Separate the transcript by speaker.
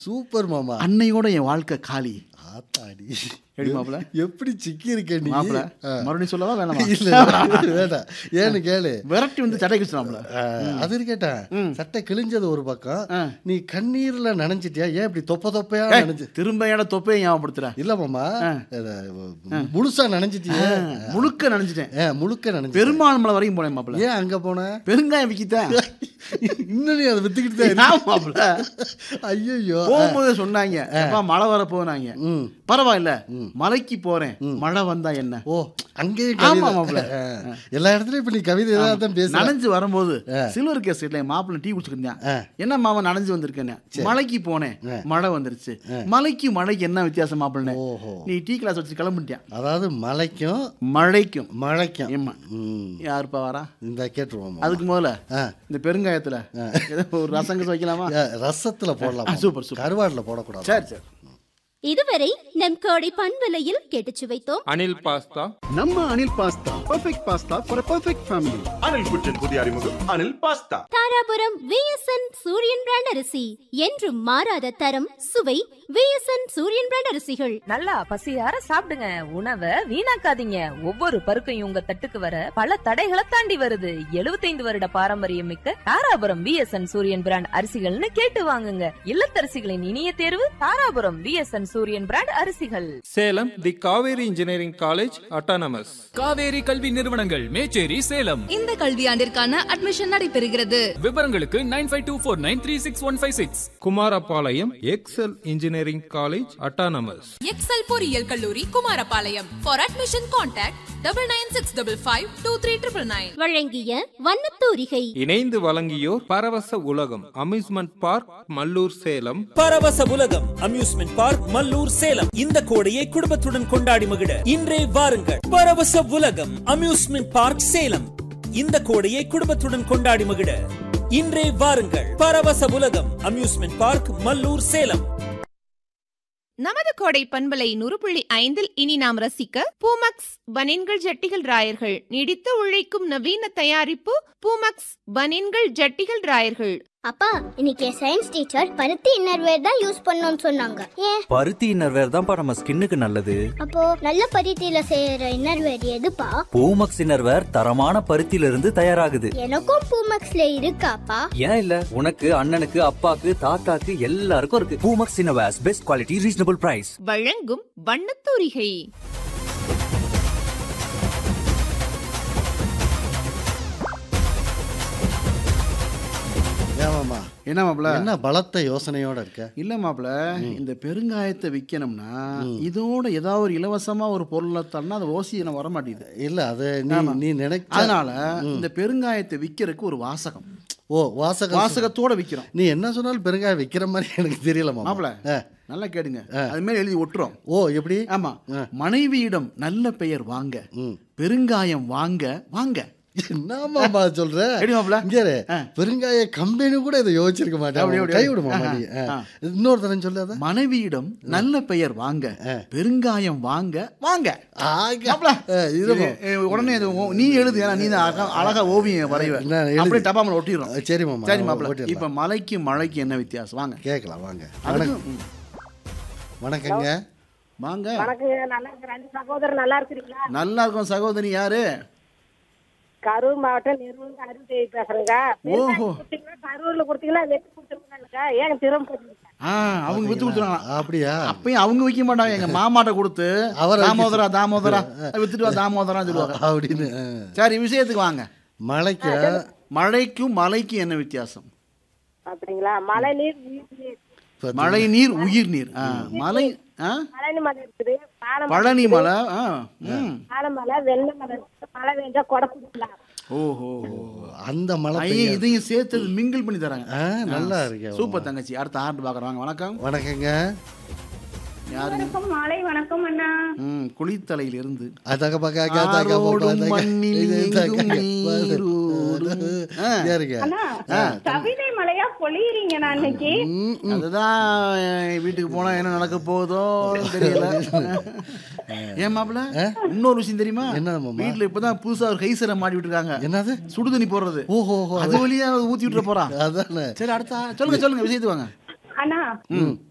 Speaker 1: Super மாமா
Speaker 2: அன்னையோட என் வாழ்க்கை காலி
Speaker 1: ஆத்தாடி
Speaker 2: எப்படி மாப்பிள?
Speaker 1: எப்படி சிக்கி இருக்க நீ
Speaker 2: மாப்பிள
Speaker 1: ஆ.
Speaker 2: மறுபடியும் சொல்லவா வேணாமா
Speaker 1: இல்ல வேண்டாம் ஏன்னு கேளு
Speaker 2: விரட்டி வந்து சட்டை கிழிச்சிடாமல
Speaker 1: ஆ, அது இருக்கட்டும் சட்டை கிழிஞ்சது ஒரு பக்கம்
Speaker 2: ஆ.
Speaker 1: நீ கண்ணீர்ல நனைஞ்சிட்டியா ஏன் இப்படி தொப்ப தொப்பையா நனைஞ்சு
Speaker 2: திரும்ப ஏட தொப்பையை ஞாபகப்படுத்துற
Speaker 1: இல்ல மாமா இது, முழுசா நனைஞ்சிட்டியா
Speaker 2: முழுக்க நினைச்சிட்டேன்
Speaker 1: ஏன் முழுக்க நனைஞ்சு
Speaker 2: பெருமாள் வரைக்கும் போனேன் மாப்பிள
Speaker 1: ஏன் அங்க போன
Speaker 2: பெருங்காயம் விக்கிட்டேன்
Speaker 1: இன்னும் நீ அதை வித்துக்கிட்டு தான்
Speaker 2: ஆமா மாப்பிள
Speaker 1: ஐயோ
Speaker 2: போகும்போது சொன்னாங்க அப்பா மழை வர போனாங்க
Speaker 1: ம்
Speaker 2: பரவாயில்ல மலைக்கு போறேன் மழை வந்தா என்ன
Speaker 1: ஓ அங்கேயும்
Speaker 2: ஆமா,
Speaker 1: கவிதை.
Speaker 2: மாப்பிள.
Speaker 1: ஆ. எல்லா இடத்துலயும் இப்ப நீ கவிதை தான் தான் பேசுற
Speaker 2: நனைஞ்சு வரும்போது சில்வர் கேஸ் இல்ல மாப்பிள்ள டீ குடிச்சுக்கிட்டேன் என்ன மாமா நனைஞ்சு வந்திருக்கேன் மலைக்கு போனேன் மழை வந்துருச்சு மலைக்கு மழைக்கு என்ன வித்தியாசம் மாப்பிள்ளனே
Speaker 1: ஓஹோ
Speaker 2: நீ டீ கிளாஸ் வச்சு கிளம்பிட்டேன்
Speaker 1: அதாவது மலைக்கும்
Speaker 2: மழைக்கும்
Speaker 1: மழைக்கும்
Speaker 2: ஏம்மா
Speaker 1: ம்.
Speaker 2: யாருப்பா வரா
Speaker 1: இந்த கேட்டுருவோம்
Speaker 2: அதுக்கு முதல்ல
Speaker 1: ஆ.
Speaker 2: இந்த பெருங்காயத்துல ஏதோ ஒரு ரசங்க வைக்கலாமா
Speaker 1: ரசத்துல போடலாம்
Speaker 2: ஆ, சூப்பர், சூப்பர்.
Speaker 1: கருவாடுல போடக்கூடாது
Speaker 2: சரி சரி
Speaker 3: இதுவரை நம் கோடை பண்பலையில் கேட்டுச் சுவைத்தோம்
Speaker 4: அனில் பாஸ்தா
Speaker 5: ನಮ್ಮ Anil pasta perfect pasta for a perfect family
Speaker 6: Anil குற்றின் புதிய அறிமுகம் Anil pasta
Speaker 3: Dharapuram VSN Suriyan brand அரிசி என்றும் மாறாத தரம் சுவை விஎஸ்என் சூரியன் பிராண்ட் அரிசிகள்
Speaker 7: நல்லா பசியார சாப்பிடுங்க உணவை வீணாக்காதீங்க ஒவ்வொரு பருக்கையும் உங்க தட்டுக்கு வர பல தடைகளை தாண்டி வருது 75 வருட பாரம்பரியம் மிக்க தாராபுரம் விஎஸ்என் சூரியன் பிராண்ட் அரிசிகள்னு கேட்டு வாங்குங்க இல்லத்தரசிகளின் இனிய தேர்வு தாராபுரம் விஎஸ்என் சூரியன் பிராண்ட் அரிசிகள்
Speaker 4: Salem the Kaveri engineering college autonomous
Speaker 8: Kaveri கல்வி நிறுவனங்கள் மேச்சேரி சேலம்
Speaker 9: இந்த கல்வியாண்டிற்கான அட்மிஷன் நடைபெறுகிறது
Speaker 8: விவரங்களுக்கு nine five two four nine three six one five six
Speaker 4: Kumarapalayam Excel engineering college autonomous
Speaker 9: Excel பொறியியல் கல்லூரி Kumarapalayam for admission contact double nine six double five two three triple nine
Speaker 3: வழங்கிய வண்ணத்தூரிகை
Speaker 4: இணைந்து வழங்கியோர் பரவச உலகம் அம்யூஸ்மெண்ட் பார்க் மல்லூர் சேலம்
Speaker 10: பரவச உலகம் அம்யூஸ்மெண்ட் பார்க் மல்லூர் சேலம் இந்த கோடையை குடும்பத்துடன் கொண்டாடி மகிழ இன்றே வாருங்கள் பரவச உலகம் அம்யூஸ்மெண்ட் பார்க் சேலம் இந்த கோடையை குடும்பத்துடன் கொண்டாடி மகிழ இன்றே வாருங்கள் பரவச உலகம் அம்யூஸ்மெண்ட் பார்க் மல்லூர் சேலம்
Speaker 9: நமது கோடை பண்பலை நூறு புள்ளி ஐந்தில் இனி நாம் ரசிக்க பூமக்ஸ் பனின்கள் ஜட்டிகள் ராயர்கள் நீடித்து உழைக்கும் நவீன தயாரிப்பு பூமக்ஸ் பனின்கள் ஜட்டிகள் ராயர்கள்
Speaker 3: அப்பா இன்னைக்கு சயின்ஸ் டீச்சர் பருத்தி இன்னர்வேர் தான் யூஸ் பண்ணணும்னு சொன்னாங்க ஏன்
Speaker 10: பருத்தி இன்னர்வேர் தான்ப்பா நம்ம ஸ்கின்னுக்கு நல்லது
Speaker 3: அப்போ நல்ல பருத்தியில செய்யற இன்னர்வேர் எதுப்பா
Speaker 10: பூமக்ஸ் இன்னர்வேர் தரமான பருத்தியில இருந்து தயாராகுது
Speaker 3: எனக்கும் பூமக்ஸ்ல இருக்காப்பா
Speaker 10: ஏன் இல்ல உனக்கு அண்ணனுக்கு அப்பாக்கு தாத்தாக்கு எல்லாருக்கும் இருக்கு Poomex innerwears best quality reasonable price
Speaker 9: வழங்கும் வண்ணத்தூரிகை
Speaker 1: ஏமாமா
Speaker 2: என்ன மாப்பிள
Speaker 1: என்ன பலத்த யோசனையோட இருக்க
Speaker 2: இல்ல மாப்பிள இந்த பெருங்காயத்தை விற்கணும்னா இதோட ஏதாவது ஒரு இலவசமா ஒரு பொருளை தரனா அது ஓசி வர மாட்டேங்குது
Speaker 1: இல்ல அது நீ நீ நினைச்ச
Speaker 2: அதனால இந்த பெருங்காயத்தை விற்கிறதுக்கு ஒரு வாசகம்
Speaker 1: ஓ வாசகம்
Speaker 2: வாசகத்தோட விற்கிறோம்
Speaker 1: நீ என்ன சொன்னாலும் பெருங்காயம் வைக்கிற மாதிரி எனக்கு தெரியல மாமா
Speaker 2: மாப்பிள
Speaker 1: ஆ.
Speaker 2: நல்லா கேடுங்க அது மாதிரி எழுதி ஒட்டுறோம்
Speaker 1: ஓ எப்படி
Speaker 2: ஆமா மனைவியிடம் நல்ல பெயர் வாங்க பெருங்காயம் வாங்க வாங்க
Speaker 1: என்ன மாமா சொல்ற
Speaker 2: எப்படி மாப்பிள?
Speaker 1: இங்க இரு.
Speaker 2: ஆ.
Speaker 1: பெருங்காய கம்பெனி கூட இதை யோசிச்சிருக்க
Speaker 2: அப்படி,
Speaker 1: மாட்டேன்
Speaker 2: அப்படி.
Speaker 1: கை விடு மாமா
Speaker 2: ஆ,
Speaker 1: நீ ஆ.
Speaker 2: ஆ.
Speaker 1: இன்னொரு தரம் சொல்லாத
Speaker 2: மனைவியிடம் நல்ல பெயர் வாங்க பெருங்காயம் வாங்க வாங்க
Speaker 1: ஆக.
Speaker 2: மாப்பிள,
Speaker 1: ஆ, இரு
Speaker 2: இது,
Speaker 1: மாமா.
Speaker 2: ஏ, உடனே இது ஓ- நீ எழுது ஏன்னா நீ தான் அழகா அழகா ஓவியம் வரைவ
Speaker 1: நான் எழுதி-
Speaker 2: அப்படியே டப்பாமல் ஒட்டிடுறோம்
Speaker 1: சரி மாமா
Speaker 2: சரி மாப்பிள
Speaker 1: ஓட்டிடலாம்.
Speaker 2: இப்ப மலைக்கு மழைக்கு என்ன வித்தியாசம் வாங்க
Speaker 1: கேட்கலாம் வாங்க
Speaker 2: அதுக்கு
Speaker 1: வணக்கம் வணக்கங்க
Speaker 2: வாங்க
Speaker 7: வணக்கங்க நல்லா இருக்கு ரெண்டு சகோதரர் நல்லா இருக்கிறீங்களா
Speaker 2: நல்லா இருக்கும் சகோதரி யாரு
Speaker 7: கரூர் மாவட்டம் நெருங்க அருள் தேவி பேசுறேங்க
Speaker 2: ஓஹோ
Speaker 7: கரூர்ல கொடுத்தீங்கன்னா வெட்டி கொடுத்துருங்க ஏன் திரும்ப
Speaker 2: ஆ அவங்க வித்து கொடுத்துருவாங்க
Speaker 1: அப்படியா
Speaker 2: அப்பயும் அவங்க விற்க மாட்டாங்க எங்க மாமாட்ட கொடுத்து
Speaker 1: அவரை
Speaker 2: தாமோதரா தாமோதரா வித்துட்டு வா தாமோதரா சொல்லுவாங்க
Speaker 1: அப்படின்னு ஆ.
Speaker 2: சரி விஷயத்துக்கு வாங்க
Speaker 1: மலைக்கு
Speaker 2: மழைக்கும் மலைக்கும் என்ன வித்தியாசம்
Speaker 7: அப்படிங்களா மழை நீர் உயிர் நீர்
Speaker 2: மழை நீர் உயிர் நீர் ஆ, மலை ஆ?
Speaker 7: பழனி மலை இருக்குது பாலம்
Speaker 2: பழனி மலை ஆ, ம்.
Speaker 7: மலை வெள்ளை மலை இருக்குது மழை வேண்டா கொடை பிடிக்கலாம்
Speaker 2: ஓஹோ
Speaker 1: அந்த மலை
Speaker 2: ஐயே
Speaker 1: பெய்ய-
Speaker 2: இதையும் சேர்த்து மிங்கிள் பண்ணி தராங்க
Speaker 1: ஆ, நல்லா இருக்கே
Speaker 2: சூப்பர் தங்கச்சி அடுத்த ஆண்டு பாக்குறாங்க வணக்கம்
Speaker 1: வணக்கங்க
Speaker 2: யாரு
Speaker 7: மாலை வணக்கம் அண்ணா
Speaker 2: ம் குளித்தலையில இருந்து
Speaker 1: அதக பக்க அதக
Speaker 2: ஆரோடும் மண்ணில் எங்கும் நீரோடும். ஆ.
Speaker 1: யாருங்க
Speaker 7: கவிதை மலையா பொழியறீங்க நான் இன்னைக்கு
Speaker 2: அதுதான் என் வீட்டுக்கு போனா என்ன நடக்க போகுதோ தெரியல ஏன் மாப்பிள இன்னொரு விஷயம் தெரியுமா
Speaker 1: என்ன மாமா?
Speaker 2: வீட்டுல இப்பதான் புதுசா ஒரு கைசரை மாட்டி விட்டுருக்காங்க
Speaker 1: என்னது
Speaker 2: சுடுதண்ணி போடுறது
Speaker 1: ஓஹோ ஓஹோ.
Speaker 2: அது வழியா ஊத்தி விட்டுற போறான்
Speaker 1: அதானே
Speaker 2: சரி அடுத்த சொல்லுங்க சொல்லுங்க விஷயத்துக்கு வாங்க
Speaker 7: அண்ணா